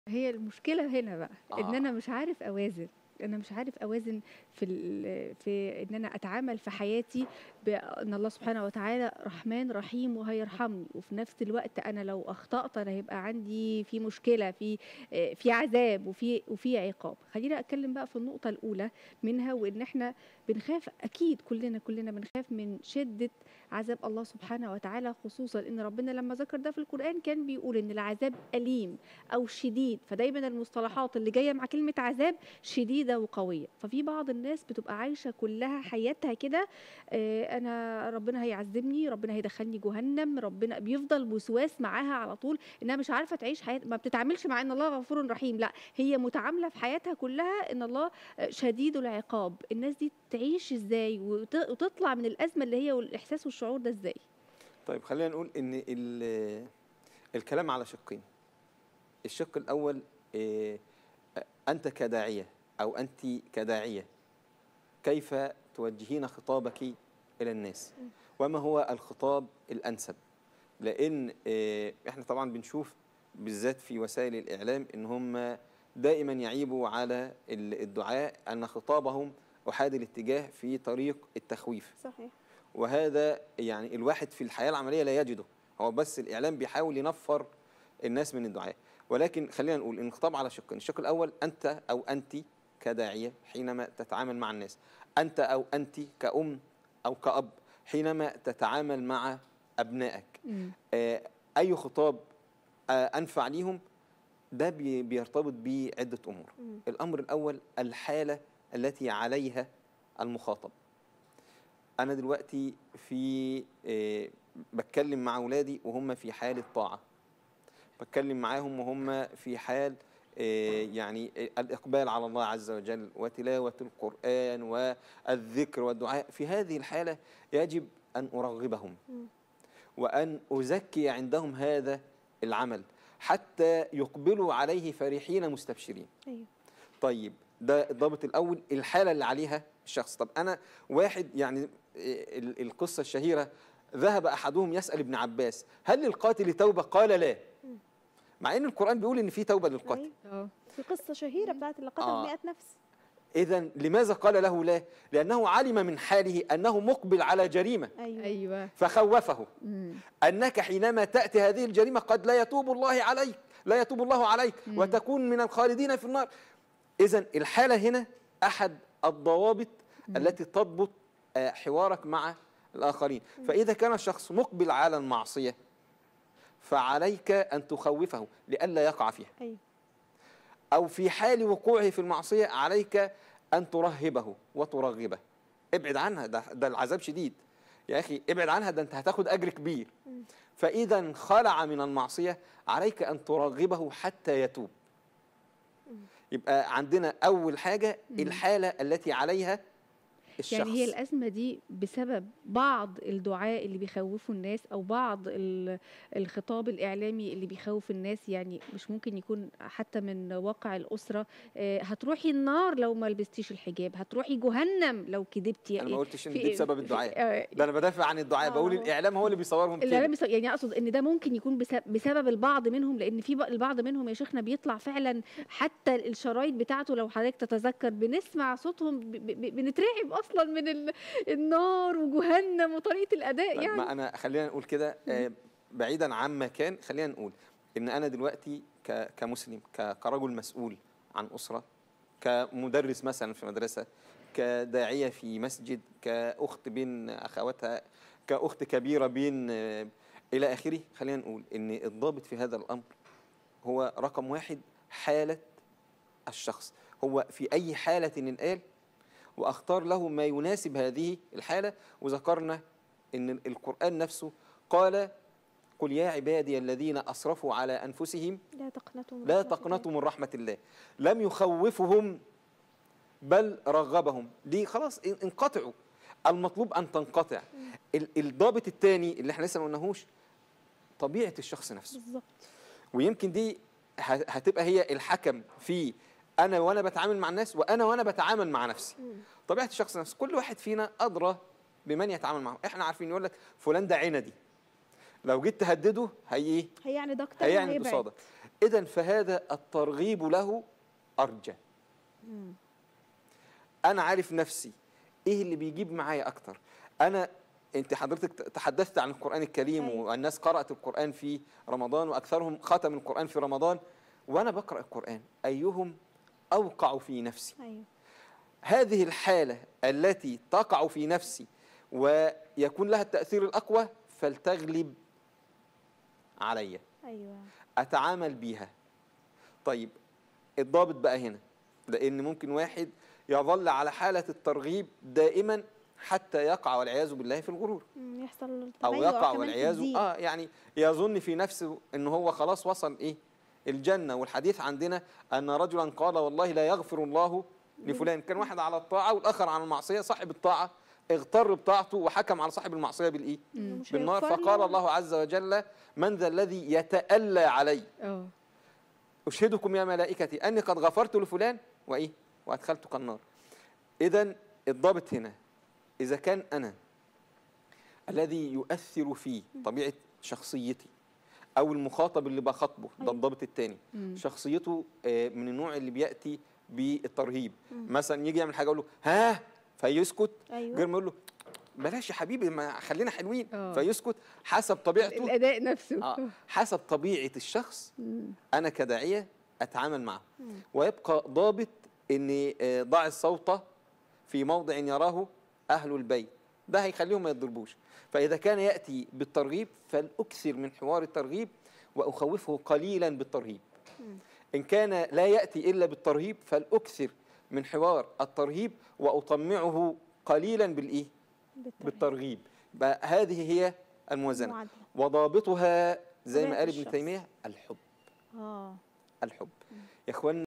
هي المشكلة هنا بقى إن آه. أنا مش عارف أوازن، أنا مش عارف أوازن في ال في إن أنا أتعامل في حياتي بأن الله سبحانه وتعالى رحمن رحيم وهيرحمني، وفي نفس الوقت أنا لو أخطأت أنا هيبقى عندي في مشكلة في آآ في عذاب وفي وفي عقاب. خلّيني أتكلم بقى في النقطة الأولى منها وإن إحنا بنخاف أكيد كلنا، كلنا بنخاف من شدة عذاب الله سبحانه وتعالى، خصوصًا إن ربنا لمّا ذكر ده في القرآن كان بيقول إن العذاب أليم أو شديد، فدايمًا المصطلحات اللي جاية مع كلمة عذاب شديدة وقوية. ففي بعض الناس بتبقى عايشة كلها حياتها كده آآ أنا ربنا هيعذبني، ربنا هيدخلني جهنم، ربنا بيفضل وسواس معاها على طول إنها مش عارفة تعيش حياة ما بتتعاملش مع إن الله غفور رحيم، لأ هي متعاملة في حياتها كلها إن الله شديد العقاب. الناس دي تعيش إزاي وت وتطلع من الأزمة اللي هي والإحساس والشعور ده إزاي؟ طيب خلّينا نقول إن ال الكلام على شقين. الشق الأول آآ أ أنت كداعية أو أنتِ كداعية، كيف توجهين خطابك إلى الناس؟ إمم. وما هو الخطاب الأنسب؟ لإن آآ إحنا طبعًا بنشوف بالذات في وسائل الإعلام إن هم دائمًا يعيبوا على ال الدعاة أن خطابهم أحاد الاتجاه في طريق التخويف. صحيح. وهذا يعني الواحد في الحياة العملية لا يجده، هو بس الإعلام بيحاول ينفّر الناس من الدعاة. ولكن خلّينا نقول إن الخطاب على شقين، الشق الأول أنت أو أنتِ كداعية حينما تتعامل مع الناس، أنت أو أنتِ كأم أو كأب حينما تتعامل مع أبنائك، إمم. آآ أي خطاب آآ أنفع ليهم ده بي بيرتبط بعدة أمور. إمم. الأمر الأول الحالة التي عليها المخاطب. أنا دلوقتي في آآ باتكلم مع ولادي وهُم في حالة طاعة. باتكلم معاهم وهُم في حال آآ يعني آآ الإقبال على الله عز وجل وتلاوة القرآن والذكر والدعاء، في هذه الحالة يجب أن أرغبهم. إمم. وأن أزكي عندهم هذا العمل، حتى يقبلوا عليه فرحين مستبشرين. أيوه. طيب ده الضابط الأول الحالة اللي عليها الشخص، طب أنا واحد يعني آآ ال القصة الشهيرة ذهب أحدهم يسأل ابن عباس: "هل للقاتل توبة؟" قال: "لا." إمم. مع إن القرآن بيقول إن في توبة للقاتل. أيوه. آه. في قصة شهيرة بتاعة اللي قتل آه. 100 نفس. إذًا لماذا قال له لا؟ لأنه علم من حاله أنه مقبل على جريمة، أيوه. أيوه. فخوّفه. إمم. أنك حينما تأتي هذه الجريمة قد لا يتوب الله عليك، لا يتوب الله عليك إمم. وتكون من الخالدين في النار. إذًا الحالة هنا أحد الضوابط إمم. التي تضبط آآ حوارك مع الآخرين، إمم. فإذا كان الشخص مقبل على المعصية فعليك أن تخوّفه لئلا يقع فيها. أيوه. أو في حال وقوعه في المعصية عليك أن ترهبه وترغبه. ابعد عنها ده ده العذاب شديد. يا أخي ابعد عنها ده أنت هتاخد أجر كبير. إمم. فإذا انخلع من المعصية عليك أن ترغبه حتى يتوب. إمم. يبقى عندنا أول حاجة إمم. الحالة التي عليها الشخص. يعني هي الأزمة دي بسبب بعض الدعاة اللي بيخوّفوا الناس أو بعض ال الخطاب الإعلامي اللي بيخوّف الناس، يعني مش ممكن يكون حتى من واقع الأسرة آآ هتروحي النار لو ما لبستيش الحجاب، هتروحي جهنم لو كدبتِ أنا ما قُلتش إن في دي بسبب في الدعاة، آآ ده أنا بادافع عن الدعاة، باقول آه. الإعلام هو اللي بيصورهم كده. الإعلام بيص يعني أقصد إن ده ممكن يكون بس بسبب البعض منهم، لإن في ب البعض منهم يا شيخنا بيطلع فعلًا حتى الشرايط بتاعته لو حضرتك تتذكر بنسمع صوتهم ب ب بنترعب أصلًا من ال النار وجهنم وطريقة الأداء طيب يعني. ما أنا خلّينا نقول كده آآ إمم. بعيدًا عما كان، خلّينا نقول إن أنا دلوقتي ك كمسلم ك كرجل مسؤول عن أسرة، كمدرس مثلًا في مدرسة، كداعية في مسجد، كأخت بين أخواتها، كأخت كبيرة بين إلى آخره، خلّينا نقول إن الضابط في هذا الأمر هو رقم 1 حالة الشخص، هو في أي حالة انقال وأختار له ما يناسب هذه الحالة، وذكرنا إن ال القرآن نفسه قال: "قل يا عبادي الذين أسرفوا على أنفسهم لا تقنطوا من لا رحمة الله. تقنطوا من رحمة الله." لم يخوّفهم بل رغّبهم، ليه؟ خلاص ان انقطعوا، المطلوب أن تنقطع. إمم. ال الضابط التاني اللي إحنا لسه ما قلناهوش طبيعة الشخص نفسه. بالضبط. ويمكن دي ه هتبقى هي الحكم في أنا وأنا باتعامل مع الناس وأنا وأنا باتعامل مع نفسي. إمم. طبيعة الشخص نفسه، كل واحد فينا أدرى بمن يتعامل معه، إحنا عارفين يقول لك فلان ده عِنَدي، لو جيت تهدده هي إيه؟ هيعند أكتر هيعند وهيبعد. قصادك. اذا فهذا الترغيب له ارجى مم. انا عارف نفسي ايه اللي بيجيب معايا اكتر انا انت حضرتك تحدثت عن القران الكريم أيوة. والناس قرات القران في رمضان واكثرهم ختم القران في رمضان وانا بقرا القران ايهم اوقع في نفسي ايوه هذه الحاله التي تقع في نفسي ويكون لها التاثير الاقوى فلتغلب علي ايوه اتعامل بيها طيب الضابط بقى هنا لان ممكن واحد يظل على حاله الترغيب دائما حتى يقع والعياذ بالله في الغرور مم. يحصل او تميع يقع كمان في والعياذ الدين. اه يعني يظن في نفسه ان هو خلاص وصل ايه الجنه والحديث عندنا ان رجلا قال والله لا يغفر الله لفلان كان واحد على الطاعه والاخر على المعصيه صاحب الطاعه اغتر بطاعته وحكم على صاحب المعصيه بالايه إنه مش بالنار هيغفر فقال له. الله عز وجل من ذا الذي يتألى علي اه أشهدكم يا ملائكتي أني قد غفرت لفلان وإيه وأدخلتك النار إذا الضابط هنا إذا كان أنا الذي يؤثر في طبيعة شخصيتي أو المخاطب اللي بخاطبه ده أيوة. الضابط الثاني مم. شخصيته آه، من النوع اللي بيأتي بالترهيب مثلا يجي يعمل حاجة أقول له ها فيسكت ايوه غير ما أقول له بلاش يا حبيبي ما خلينا حلوين آه. فيسكت حسب طبيعته الاداء نفسه آه. حسب طبيعة الشخص مم. أنا كداعية أتعامل معه مم. ويبقى ضابط أن آه، ضع الصوت في موضع يراه أهل البيت ده هيخليهم ما يضربوش فإذا كان يأتي بالترغيب فلأكثر من حوار الترغيب وأخوفه قليلا بالترهيب مم. إن كان لا يأتي إلا بالترهيب فلأكثر من حوار الترهيب وأطمعه قليلا بالإيه؟ بالترهيب. بالترغيب بقى هذه هي الموازنة المعادلة. وضابطها زي ما طبيعة قال ابن الشخص. تيمية الحب اه الحب يا اخوانا